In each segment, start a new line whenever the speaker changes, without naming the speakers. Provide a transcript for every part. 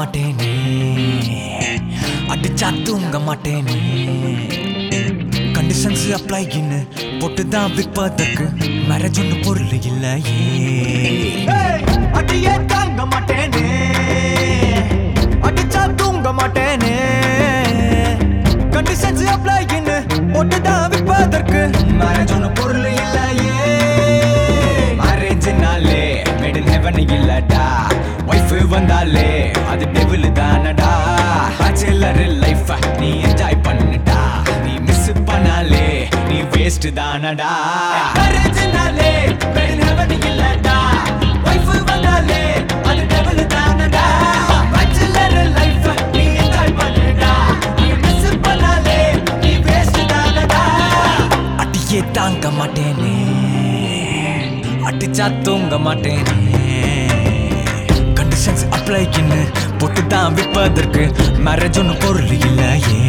மாட்டேனே அடிச்சா தூங்க மாட்டேனே கண்டிஷன்ஸ் அப்ளை இன்னு போட்டு தான் விற்பதற்கு மேரேஜ் ஒன்று பொருள் இல்லையே அடியே தாங்க மாட்டேனே அடிச்சா தூங்க மாட்டேனே கண்டிஷன்ஸ் அப்ளை இன்னு போட்டு தான் விற்பதற்கு மேரேஜ் ஒன்று பொருள் இல்லையே மேரேஜ்னாலே மேட் இன் ஹெவன் இல்லடா ஒய்ஃப் வந்தாலே அது டெவில் தானடா பேச்சுலர் லைஃப் நீ என்ஜாய் பண்ணுடா நீ மிஸ் பண்ணாலே நீ வேஸ்ட் தானடா மேரேஜ்னாலே மேட் இன் ஹெவன் இல்லடா ஒய்ஃப் வந்தாலே அது டெவில் தானடா பேச்சுலர் லைஃப் நீ என்ஜாய் பண்ணுடா நீ மிஸ் பண்ணாலே நீ வேஸ்ட் தானடா அடியே தாங்க மாட்டேனே அடிச்சா தூங்க மாட்டேனே கண்டிஷன்ஸ் அப்ளைக்குன்னு போட்டு தான் விற்பதற்கு மேரேஜ் ஒன்று பொருள் இல்லையே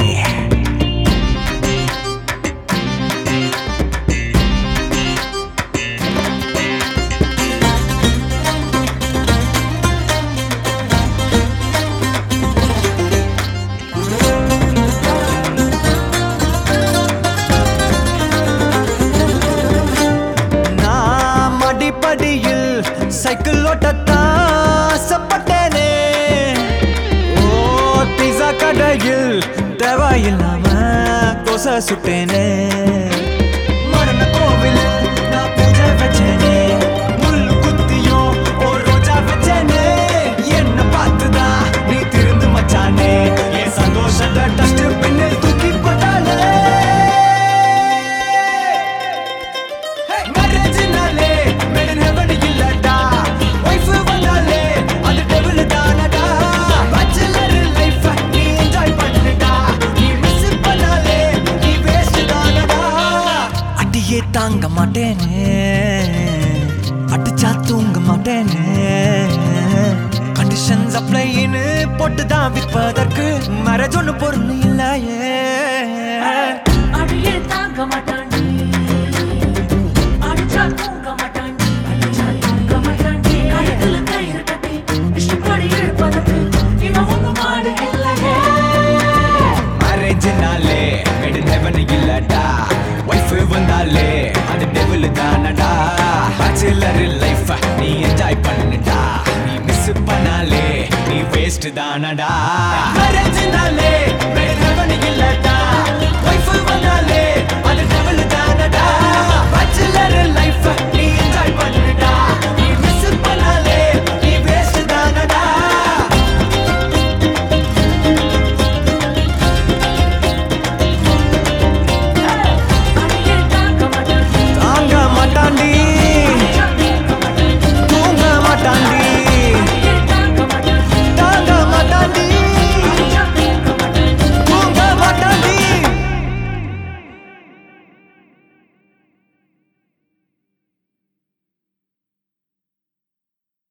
நான் மடிப்படியில் சைக்கிள் ஓட்டத்தான் ஆசைப்பட்டேனே ஓ பிஸா கடையில் தேவையில்லாம தோசை சுட்டேனே மரண கோவில் நான் பூஜை வச்சேனே முள் குத்தியும் ஒரு ரோஜா வச்சேனே என்ன பார்த்துதான் நீ திருந்து மச்சானே என் சந்தோஷத்தை டஸ்ட் பின்னில் தூக்கி போட்டாலே மேரேஜ்னாலே மேட் இன் ஹெவன் இல்லடா வைஃப் வந்தாலே அது டெவில் தானடா பேச்சுலர் லைஃப் நீ என்ஜாய் பண்ணுடா நீ மிஸ் பண்ணாலே நீ வேஸ்ட் தானடா அடியே தாங்க மாட்டேனே அடிச்சா தூங்க மாட்டேனே கண்டிஷன்ஸ் அப்ளைன்னு போட்டு தான் விற்பதற்கு மேரேஜ் ஒன்று பொருள் இல்லையே
அடியே தாங்க மாட்டாண்டி அடிச்சா தூங்க மாட்டாண்டி அடிச்சா தூங்க மாட்டாண்டி கழுத்துல கயிறு கட்டி இஷ்டப்படி இழுப்பதற்கு இவன் உங்க மாடு இல்லையே
மேரேஜ்னாலே மேட் இன் ஹெவன் இல்லடா ஒய்ஃப் வந்தாலே அது டெவில் தானடா பேச்சுலர் லைஃப் நீ என்ஜாய் பண்ணுடா நீ மிஸ் பண்ணாலே நீ வேஸ்ட் தானடா மேரேஜ்னாலே மேட் இன் ஹெவன் இல்லடா ஒய்ஃப் வந்தாலே அது டெவில் தானடா பேச்சுலர் லைஃப்